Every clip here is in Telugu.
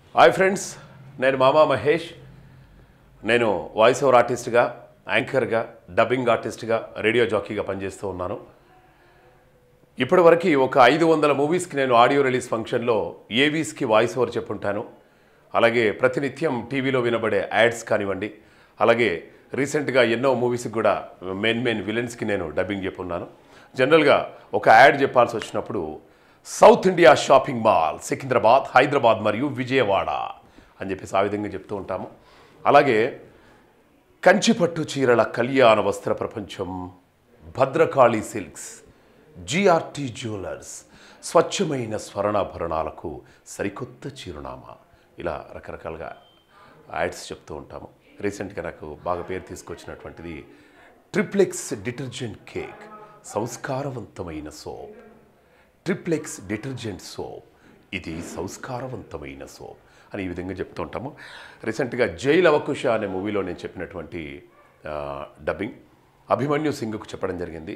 హాయ్ ఫ్రెండ్స్ నేను మామా మహేష్ నేను వాయిస్ ఓవర్ ఆర్టిస్ట్గా యాంకర్గా డబ్బింగ్ ఆర్టిస్ట్గా రేడియో జాకీగా పనిచేస్తూ ఉన్నాను ఇప్పటివరకు ఒక ఐదు వందల మూవీస్కి నేను ఆడియో రిలీజ్ ఫంక్షన్లో ఏవీస్కి వాయిస్ ఓవర్ చెప్పుంటాను అలాగే ప్రతినిత్యం టీవీలో వినబడే యాడ్స్ కానివ్వండి అలాగే రీసెంట్గా ఎన్నో మూవీస్కి కూడా మెయిన్ మెయిన్ విలన్స్కి నేను డబ్బింగ్ చెప్పున్నాను జనరల్గా ఒక యాడ్ చెప్పాల్సి వచ్చినప్పుడు south India shopping mall Secunderabad Hyderabad మరియు విజయవాడ అని చెప్పేసి ఆ విధంగా చెప్తూ ఉంటాము అలాగే కంచిపట్టు చీరల కళ్యాణ వస్త్ర ప్రపంచం భద్రకాళి సిల్క్స్ జిఆర్టీ జ్యువెలర్స్ స్వచ్ఛమైన స్వర్ణాభరణాలకు సరికొత్త చిరునామా ఇలా రకరకాలుగా యాడ్స్ చెప్తూ ఉంటాము రీసెంట్గా నాకు బాగా పేరు తీసుకొచ్చినటువంటిది ట్రిప్లెక్స్ డిటర్జెంట్ కేక్ సంస్కారవంతమైన సోప్ ట్రిప్లెక్స్ డిటర్జెంట్ సోప్ ఇది సంస్కారవంతమైన సోప్ అని ఈ విధంగా చెప్తూ ఉంటాము రీసెంట్గా జైల్ అవకుశ అనే మూవీలో నేను చెప్పినటువంటి ఆ, డబ్బింగ్ అభిమన్యు సింగ్కు చెప్పడం జరిగింది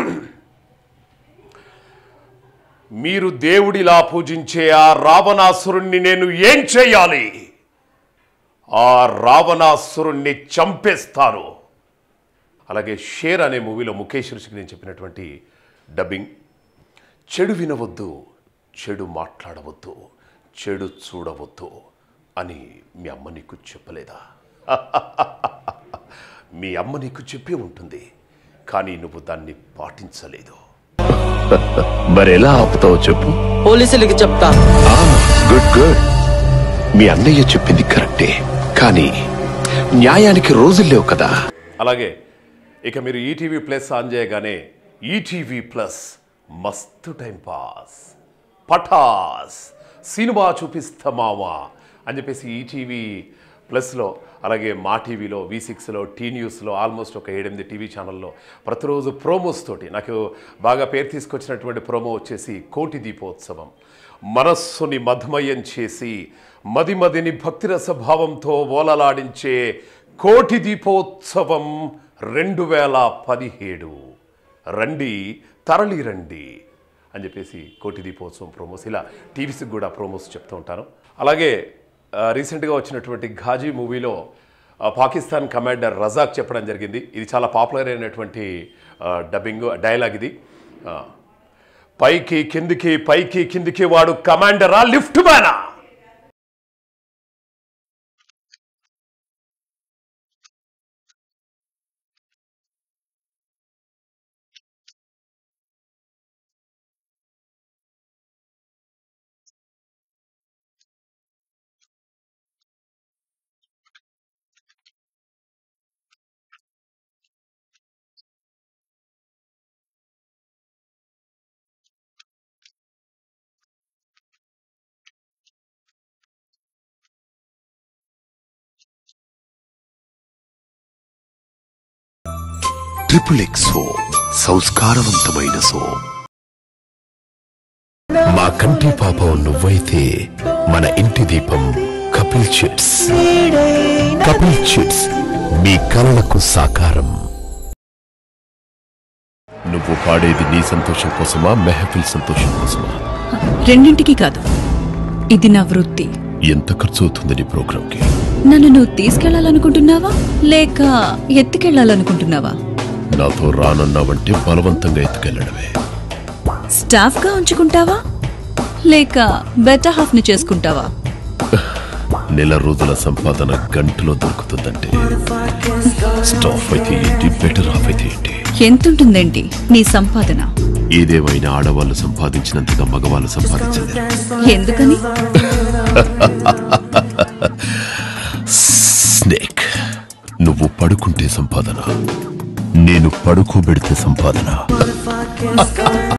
మీరు దేవుడిలా పూజించే ఆ రావణాసురుణ్ణి నేను ఏం చేయాలి ఆ రావణాసురుణ్ణి చంపేస్తాను అలాగే షేర్ అనే మూవీలో ముఖేష్ ఋషికి నేను చెప్పినటువంటి డబ్బింగ్ చెడు వినవద్దు చెడు మాట్లాడవద్దు చెడు చూడవద్దు అని మీ అమ్మ నీకు చెప్పలేదా మీ అమ్మ నీకు చెప్పే ఉంటుంది కానీ నువ్వు దాన్ని పాటించలేదు మరి ఎలా ఆపుతావో చెప్పు పోలీసులకి చెప్తా గుడ్ గుడ్ మీ అన్నయ్య చెప్పింది కరెక్టే కానీ న్యాయానికి రోజులు లేవు కదా అలాగే ఇక మీరు ఈటీవీ ప్లస్ ఆన్ చేయగానే ఈటీవీ ప్లస్ మస్తు టైం పాస్ పటాస్ సినిమా చూపిస్తామావా అని చెప్పేసి ఈటీవీ ప్లస్లో అలాగే మా టీవీలో వి సిక్స్లో టీ న్యూస్లో ఆల్మోస్ట్ ఒక ఏడెనిమిది టీవీ ఛానల్లో ప్రతిరోజు ప్రోమోస్ తోటి నాకు బాగా పేరు తీసుకొచ్చినటువంటి ప్రోమో వచ్చేసి కోటి దీపోత్సవం మనస్సుని మధుమయం చేసి మది మదిని భక్తిరస భావంతో ఓలలాడించే కోటి దీపోత్సవం రెండు వేల పదిహేడు రండి తరలి రండి అని చెప్పేసి కోటి దీపోత్సవం ప్రోమోస్ ఇలా టీవీస్కి కూడా ప్రోమోస్ చెప్తూ ఉంటాను అలాగే ఆ, రీసెంట్గా వచ్చినటువంటి ఘాజీ మూవీలో ఆ, పాకిస్తాన్ కమాండర్ రజాక్ చెప్పడం జరిగింది ఇది చాలా పాపులర్ అయినటువంటి ఆ, డబ్బింగ్ డైలాగ్ ఇది ఆ, పైకి కిందికి పైకి కిందికి వాడు కమాండరా లిఫ్ట్ మ్యానా ట్రిపుల్ ఎక్స్ సోప్ సంస్కారవంతమైన సోప్ మా కంటి పాపం నువ్వైతే మన ఇంటి దీపం కపిల్ చిట్స్ కపిల్ చిట్స్ మీ కలలకు సాకారం నువ్వు పాడేది నీ సంతోషం కోసమా మెహఫిల్ సంతోషం కోసమా రెండింటికి కాదు ఇది నా వృత్తి ఎంత ఖర్చు అవుతుంది నీ ప్రోగ్రాంకి నన్ను నువ్వు తీసుకెళ్లాలనుకుంటున్నావా లేక ఎత్తుకెళ్లాలనుకుంటున్నావా నాతో రానన్నావంటే బలవంతంగా ఎత్తుకెళ్ళడమే స్టాఫ్ గా ఉంచుకుంటావా లేక బెటర్ హాఫ్ ని చేసుకుంటావా నెల రోజుల సంపాదన గంటలో దొరుకుతుందంటే స్టాఫ్ అయితే ఏంటి బెటర్ ఆఫ్ అయితే ఏంటి ఎంతుంటుందేంటి నీ సంపాదన ఏదేమైనా ఆడవాళ్ళు సంపాదించినంతగా మగవాళ్ళు సంపాదించలేరు ఎందుకని స్నేక్ నువ్వు పడుకుంటే సంపాదన నేను పడుకోబెడితే సంపాదన